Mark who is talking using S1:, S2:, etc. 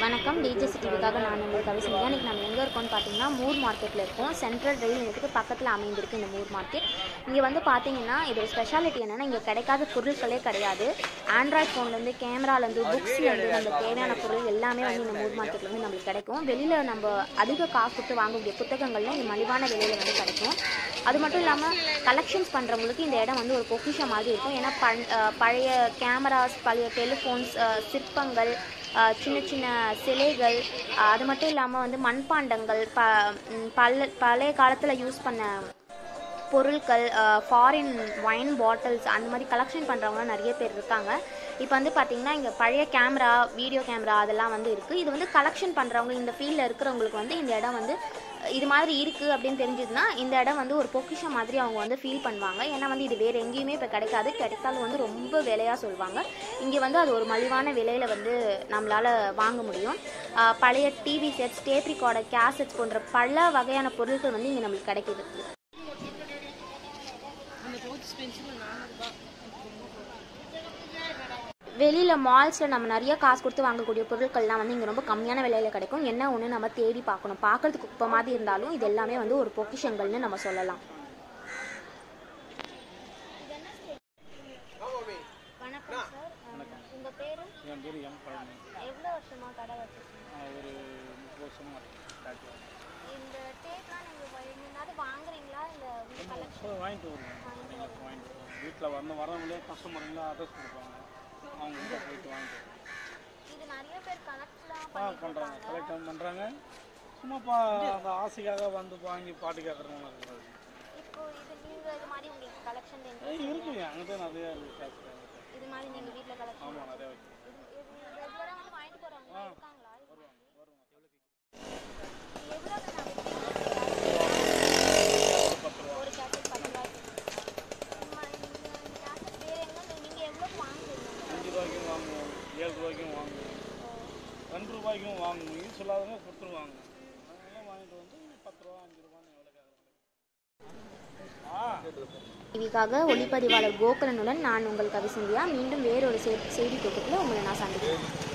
S1: வணக்கம் டிஜிஎஸ் டிவிக்காக நான் உங்களுக்கு கவிசந்தியா இன்றைக்கி நம்ம எங்கே இருக்கோம்னு பார்த்தீங்கன்னா மூர் மார்க்கெட்டில் இருக்கோம் சென்ட்ரல் ரயில் நிலையத்துக்கு பக்கத்தில் அமைந்திருக்கு இந்த மூர் மார்க்கெட் இங்கே வந்து பார்த்தீங்கன்னா இதோட ஸ்பெஷாலிட்டி என்னென்னா இங்கே கிடைக்காத பொருட்களே கிடையாது ஆண்ட்ராய்ட் ஃபோன்லேருந்து கேமராலேருந்து புக்ஸ்லேருந்து நம்மளுக்கு தேவையான பொருள் எல்லாமே வந்து இந்த மூர் மார்க்கெட்டில் வந்து நம்மளுக்கு கிடைக்கும் வெளியில் நம்ம அதிக காசு கொடுத்து வாங்கக்கூடிய புத்தகங்கள்லாம் இங்கே மலிவான விலையில் வந்து கிடைக்கும் அது மட்டும் இல்லாமல் கலெக்ஷன்ஸ் பண்ணுறவங்களுக்கு இந்த இடம் வந்து ஒரு பொக்கிஷம் மாதிரி இருக்கும் ஏன்னா பண் அஹ் பழைய கேமராஸ் பழைய டெலிஃபோன்ஸ் சிற்பங்கள் அஹ் சின்ன சின்ன சிலைகள் அஹ் அது மட்டும் இல்லாமல் வந்து மண்பாண்டங்கள் ப ம், பல பழைய காலத்தில் யூஸ் பண்ண பொருட்கள் ஃபாரின் ஒயின் பாட்டில்ஸ் அந்த மாதிரி கலெக்ஷன் பண்ணுறவங்க நிறைய பேர் இருக்காங்க இப்போ வந்து பார்த்தீங்கன்னா இங்கே பழைய கேமரா வீடியோ கேமரா அதெல்லாம் வந்து இருக்குது இது வந்து கலெக்ஷன் பண்ணுறவங்க இந்த ஃபீல்டில் இருக்கிறவங்களுக்கு வந்து இந்த இடம் வந்து அஹ், இது மாதிரி இருக்குது அப்படின்னு தெரிஞ்சதுன்னா இந்த இடம் வந்து ஒரு பொக்கிஷம் மாதிரி அவங்க வந்து ஃபீல் பண்ணுவாங்க ஏன்னா வந்து இது வேறு எங்கேயுமே இப்போ கிடைக்காது கிடைத்தாலும் வந்து ரொம்ப விலையாக சொல்லுவாங்க இங்கே வந்து அது ஒரு மலிவான விலையில் வந்து நம்மளால் வாங்க முடியும் அஹ், பழைய TV sets tape recorder cassettes போன்ற பல வகையான பொருட்கள் வந்து இங்கே நம்மளுக்கு கிடைக்குது வெளியில் மால்ஸில் நம்ம நிறைய காசு கொடுத்து வாங்கக்கூடிய பொருட்கள்லாம் வந்து இங்கே ரொம்ப கம்மியான விலையில் கிடைக்கும் என்ன ஒன்று நம்ம தேடி பார்க்கணும் பார்க்கறதுக்கு குப்பை மாதிரி இருந்தாலும் இது எல்லாமே வந்து ஒரு பொக்கிஷங்கள்னு நம்ம சொல்லலாம் வணக்கம் சார் உங்கள் பேர்
S2: என் பேர் எம் பழனி
S1: எவ்வளோ வருஷமாக கடை வச்சுருக்கீங்க
S2: நான் ஒரு முப்பது வருஷமாக ஸ்டார்ட்
S1: இந்த டேப்லாம் நீங்கள் முன்னாடி வாங்குறீங்களா இல்லை உங்கள் கலெக்ஷன்
S2: இப்போ வாங்கிட்டு வருவேன் வாங்கிட்டு வருவேன் வீட்டில் வந்து வரவங்களே கஸ்டமருங்களே அட்ரஸ் கொடுப்பாங்க அவங்க கிட்ட போயிட்டு வாங்கிட்டு வருவேன்.
S1: இது நிறைய பேர் கலெக்ட்லாம்
S2: ஆ பண்ணுறாங்க கலெக்ட் பண்ணுறாங்க சும்மா பா அந்த ஆசைக்காக வந்து வாங்கி பாட்டு கேட்குறவங்க இருக்கிறது
S1: இப்போ இது நீங்கள் இது மாதிரி உங்களுக்கு கலெக்ஷன்
S2: இருக்குது அங்கே நிறையா இருக்குது காசு
S1: இது மாதிரி நீங்கள் வீட்டில் கலெக்ஷன்
S2: ஆமாம் நிறையா வைக்கிறேன்
S1: ரெகுலராக வந்து வாங்கிட்டு போகிறவங்க இருக்காங்களா இது மாதிரி?
S2: பத்து ரூபா
S1: ஒரு கேசட் பத்து ரூபாய்க்கு இந்த மாதிரி இந்த இந்த கேசட் வேறு எங்கே நீங்கள் எவ்வளோக்கு வாங்குவீங்க
S2: அஞ்சு ரூபாய்க்கும் வாங்குவோம் ஏழு ரூபாய்க்கும் வாங்குவோம் ரெண்டு ரூபாய்க்கும் வாங்குவோம் இது சொல்லாதவங்க கொடுத்துருவாங்க அதெல்லாம் வாங்கிட்டு வந்து பத்து ரூபா அஞ்சு ரூபான்னு எவ்வளோ கேட்குறாங்க ஆ
S1: டிவிக்காக ஒளிப்பதிவாளர் கோகுலனுடன் நான் உங்கள் கவிசந்தியா மீண்டும் வேறொரு செய்- செய்தி தொகுப்பில் உங்களை நான் சந்திக்கிறேன்